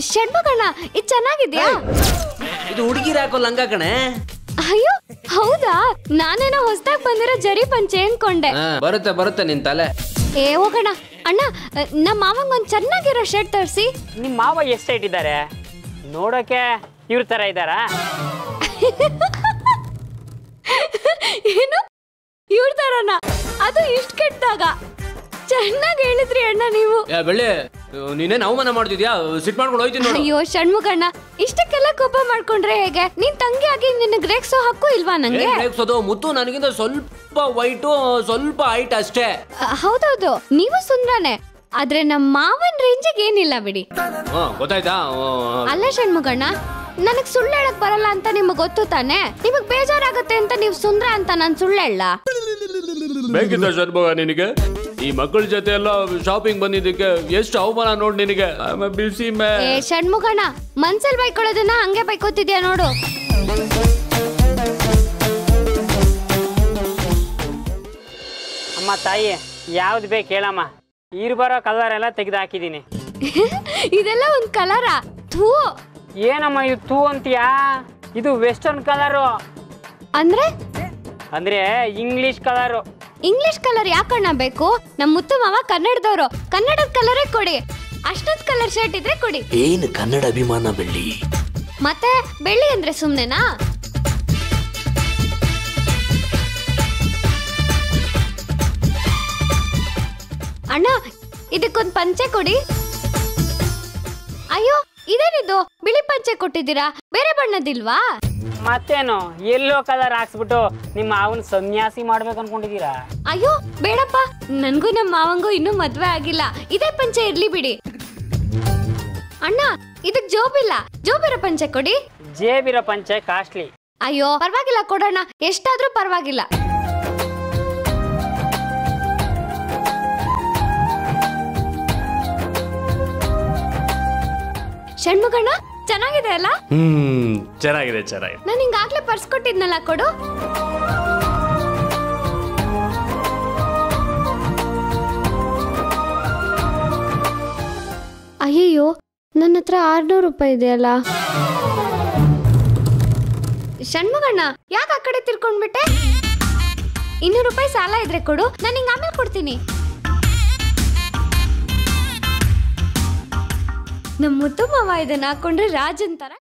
ಷಣ್ಮುಖಣ್ಣ ಇದು ಚೆನ್ನಾಗಿದ್ಯಾ ಇದು ಹುಡುಗಿರ ಹಾಕೋ ಲಂಗ ಕಣೆ ಅಯ್ಯೋ ಹೌದಾ ನಾನೇನೋ ಹೊಸ್ದಾಗ್ ಬಂದಿರೋ ಜರಿ ಪಂಚೆ ಅನ್ಕೊಂಡೆ ಹಾ, ಬರುತ್ತೆ ಬರುತ್ತೆ ನಿನ್ ತಲೆ ಏ ಹೋಗೋಣ ಅಣ್ಣ ನಮ್ಮ ಮಾವಂಗ್ ಒಂದ್ ಚೆನ್ನಾಗಿರೋ ಶರ್ಟ್ ತರಿಸಿ ನಿಮ್ಮ ಮಾವ ಎಷ್ಟು ಇಟ್ಟಿದ್ದಾರೆ ನೋಡೋಕೆ ಇವ್ರ ಥರ ಇದ್ದಾರಾ ಏನು ಇವ್ರ ತರನ ಅದು ಇಷ್ಟ ಕೆಟ್ಟಾಗ ಚೆನ್ನಾಗಿ ಹೇಳಿದ್ರಿ ಅಣ್ಣ ನೀವು ಏ ಬೆಳ್ಳಿ ನೀನೇನ್ ಅವಮಾನ ಮಾಡ್ತಿದ್ಯಾ ಸಿಟ್ ಮಾಡ್ಕೊಂಡು ಹೋಯ್ತೀನಿ ನೋಡು ಅಯ್ಯೋ ಷಣ್ಮುಖಣ್ಣ ಇಷ್ಟಕ್ಕೆಲ್ಲ ಕೋಪ ಮಾಡ್ಕೊಂಡ್ರೆ ಹೇಗೆ ನೀನ್ ತಂಗಿ ಆಗಿ ನಿನಗ್ ರೇಗ್ಸೋ ಹಕ್ಕು ಇಲ್ವಾ ನಂಗೆ ಏನ್ ರೇಗ್ಸೋದು ಮುತ್ತು ನನಗಿಂತ ಸ್ವಲ್ಪ ವೈಟು ಸ್ವಲ್ಪ ಹೈಟ್ ಅಷ್ಟೇ ಅ, ಹೌದೌದು ನೀವು ಸುಂದ್ರನೇ ಆದ್ರೆ ನಮ್ಮ ಮಾವನ್ ರೇಂಜಿಗೆ ಏನಿಲ್ಲ ಬಿಡಿ ಹಾ ಗೊತ್ತಾಯ್ತಾ ಹ್ಮ್. ಅಲ್ಲ ಷಣ್ಮುಖಣ್ಣ ನನಗ್ ಸುಳ್ಳು ಹೇಳಕ್ ಬರಲ್ಲ ಅಂತ ನಿಮಗ್ ಗೊತ್ತು ತಾನೆ ನಿಮಗ್ ಬೇಜಾರಾಗತ್ತೆ ಅಂತ ನೀವು ಸುಂದ್ರ ಅಂತ ನಾನ್ ಸುಳ್ಳು ಹೇಳ ಬೇಕಿತ್ತ ಶರ್ಮಗ ನಿನಗೆ ಈ ಮಕ್ಕಳ ಜೊತೆ ಎಲ್ಲ ಶಾಪಿಂಗ್ ಬಂದಿದ್ದಕ್ಕೆ ಎಷ್ಟು ಅವಮಾನ ನೋಡ್ ನಿನಗೆ ಆಮೇಲೆ ಬಿಸಿ ಮೇ ಏ ಷಣ್ಮುಖಣ್ಣ ಮನ್ಸಲ್ ಬೈಕೊಳ್ಳೋದನ್ನ ಹಂಗೆ ಬೈಕೋತಿದ್ಯಾ ನೋಡು ಅಮ್ಮ ತಾಯಿ ಯಾವ್ದು ಬೇಕು ಹೇಳಮ್ಮ ಇರು ಬರೋ ಕಲರ್ ಎಲ್ಲ ತೆಗೆದು ಹಾಕಿದ್ದೀನಿ ಇದೆಲ್ಲ ಒಂದ್ ಕಲರ ಥೂ ಏನಮ್ಮ ಇದು ತೂ ಅಂತೀಯಾ ಇದು ವೆಸ್ಟರ್ನ್ ಕಲರು ಅಂದ್ರೆ ಅಂದ್ರೆ ಇಂಗ್ಲಿಷ್ ಕಲರು ಇಂಗ್ಲಿಷ್ ಕಲರ್ ಯಾಕಣ್ಣ ಬೇಕು ನಮ್ ಮುತ್ತು ಮಾವ ಕನ್ನಡದವ್ರು ಕನ್ನಡದ ಕಲರೇ ಕೊಡಿ ಅಷ್ಟೊಂದ್ ಕಲರ್ ಶರ್ಟ್ ಇದ್ರೆ ಕೊಡಿ ಏನು ಕನ್ನಡ ಅಭಿಮಾನ ಬೆಳ್ಳಿ ಮತ್ತೆ ಬೆಳ್ಳಿ ಅಂದ್ರೆ ಸುಮ್ನೆನಾ ಅಣ್ಣ ಇದಕ್ಕೊಂದ್ ಪಂಚೆ ಕೊಡಿ ಅಯ್ಯೋ ಇದೇನಿದು ಬಿಳಿ ಪಂಚೆ ಕೊಟ್ಟಿದ್ದೀರಾ ಬೇರೆ ಬಣ್ಣದಿಲ್ವಾ ಮತ್ತೇನು ಎಲ್ಲೋ ಕಲರ್ ಹಾಕ್ಸ್ಬಿಟ್ಟು ನಿಮ್ಮ ಅವನ್ ಸನ್ಯಾಸಿ ಮಾಡ್ಬೇಕು ಅನ್ಕೊಂಡಿದ್ದೀರಾ ಅಯ್ಯೋ ಬೇಡಪ್ಪ ನನ್ಗೂ ನಮ್ಮ ಮಾವಂಗೂ ಇನ್ನೂ ಮದ್ವೆ ಆಗಿಲ್ಲ ಇದೇ ಪಂಚೆ ಇರ್ಲಿ ಬಿಡಿ ಅಣ್ಣ ಇದಕ್ ಜೋಬಿಲ್ಲ ಜೋಬಿರೋ ಪಂಚೆ ಕೊಡಿ ಜೇಬಿರೋ ಪಂಚೆ ಕಾಸ್ಟ್ಲಿ ಅಯ್ಯೋ ಪರವಾಗಿಲ್ಲ ಕೊಡೋಣ ಎಷ್ಟಾದ್ರೂ ಪರವಾಗಿಲ್ಲ ಷಣ್ಮುಖಣ್ಣ ಚೆನ್ನಾಗಿದೆ ಅಲ್ಲ ಹ್ಮ್ ಚೆನ್ನಾಗಿದೆ ಚೆನ್ನಾಗಿದೆ ನಾನು ಹಿಂಗಾಗ್ಲೇ ಪರ್ಸ್ ಕೊಟ್ಟಿದ್ನಲ್ಲ ಕೊಡು ಅಯ್ಯಯ್ಯೋ ನನ್ನ ಹತ್ರ ಆರ್ನೂರು ರೂಪಾಯಿ ಇದೆಯಲ್ಲ ಷಣ್ಮುಗಣ್ಣ ಯಾಕೆ ಆ ಕಡೆ ತಿರ್ಕೊಂಡ್ಬಿಟ್ಟೆ ಇನ್ನೂರು ರೂಪಾಯಿ ಸಾಲ ಇದ್ರೆ ಕೊಡು ನಾನು ಹಿಂಗ ಆಮೇಲೆ ಕೊಡ್ತೀನಿ ನಮ್ಮ ಮುತ್ತು ಮಾವ ಇದನ್ನ ಹಾಕೊಂಡ್ರೆ ರಾಜ್ ಅಂತಾರ